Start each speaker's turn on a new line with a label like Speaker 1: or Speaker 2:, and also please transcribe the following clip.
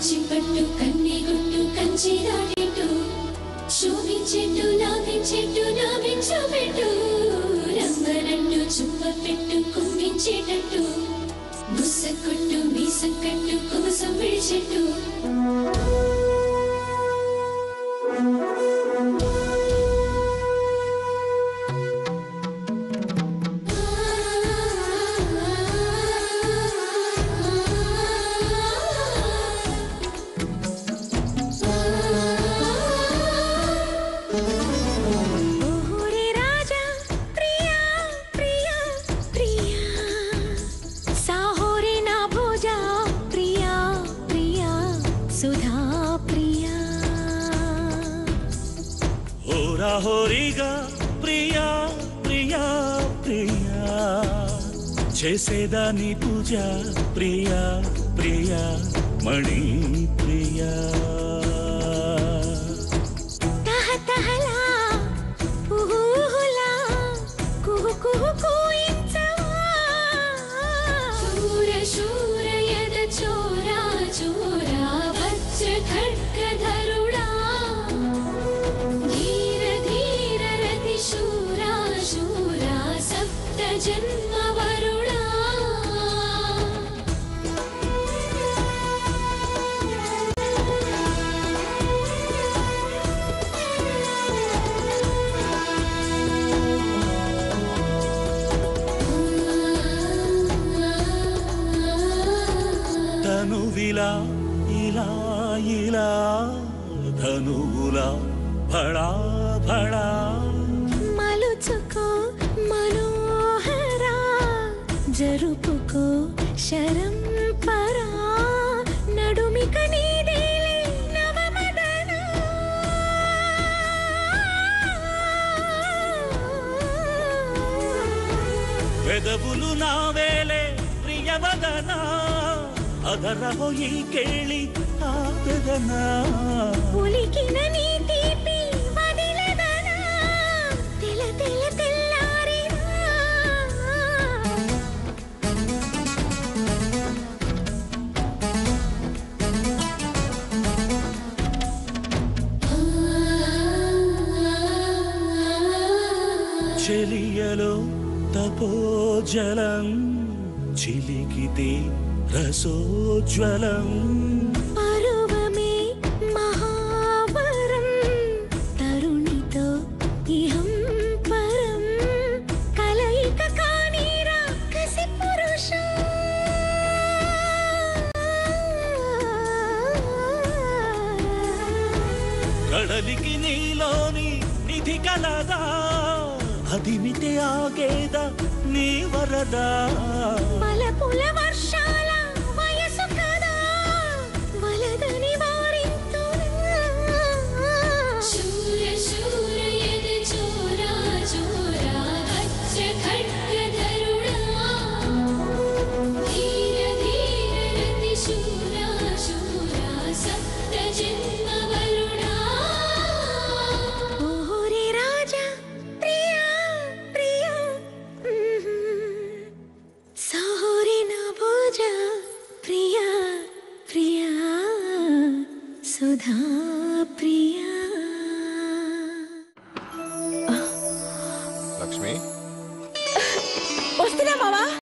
Speaker 1: కంచి పట్టు కన్ని గుట్టు కంచి దాటిట్టు శోభించెట్టు లాభించెట్టు లాభించు పెట్టు రంగనట్టు చుప్ప పెట్టు కుంభించేటట్టు బుస్స కొట్టు మీసం కట్టు కుమసం విడిచెట్టు
Speaker 2: ఓహోరే రాజా ప్రియా ప్రియా ప్రియా సాహోరే నా భోజా ప్రియా ప్రియా సుధా ప్రియా
Speaker 3: హోరా హోరీగా ప్రియా ప్రియా ప్రియా చేసేదాని పూజ ప్రియా ప్రియా మణి ప్రియా
Speaker 2: తహ తహలా ఊహులా కుహు కుహు కూయించవా
Speaker 1: శూర శూర యద చోరా చోరా వజ్ర ఖడ్గధరుడా ధీర ధీర రతి శూరా శూరా సప్త జన్మ వరుడా
Speaker 3: తనువిలా ఇలా ఇలా ధనువులా భళా భళా
Speaker 2: మలుచుకో మనోహరా జరుపుకో శరం పరా నడుమిక నీదేలే నవమదన
Speaker 3: పెదవులు నావేలే ప్రియవదనా ಅದರಹೋ ಈ ಕೇಳಿ ಆದದನ
Speaker 2: ఉలికిన నీ తీపి వదిలదనా తెల తెల తెల్లారినా
Speaker 3: చెలియలో తపోజలం చిలికితే రసోజ్వలం
Speaker 2: పరువమే మహావరం తరుణితో ఇహం పరం కలయిక కానీరా కసి పురుషం
Speaker 3: కడలికి నీలోని నిధి కలదా అదిమితే ఆగేదా నీ వరదా
Speaker 2: మలపుల వర్షాల వయసు కదా వలదని వారింతున్నా
Speaker 1: శూర శూర యద చోరా చోరా వజ్ర ఖడ్గధరుడా ధీర ధీర రతి శూరా శూరా సప్త జన్మ వరుడా
Speaker 2: ఓహోరే రాజా ప్రియా ప్రియా సహోరే నా భోజ ప్రియా ప్రియా సుధా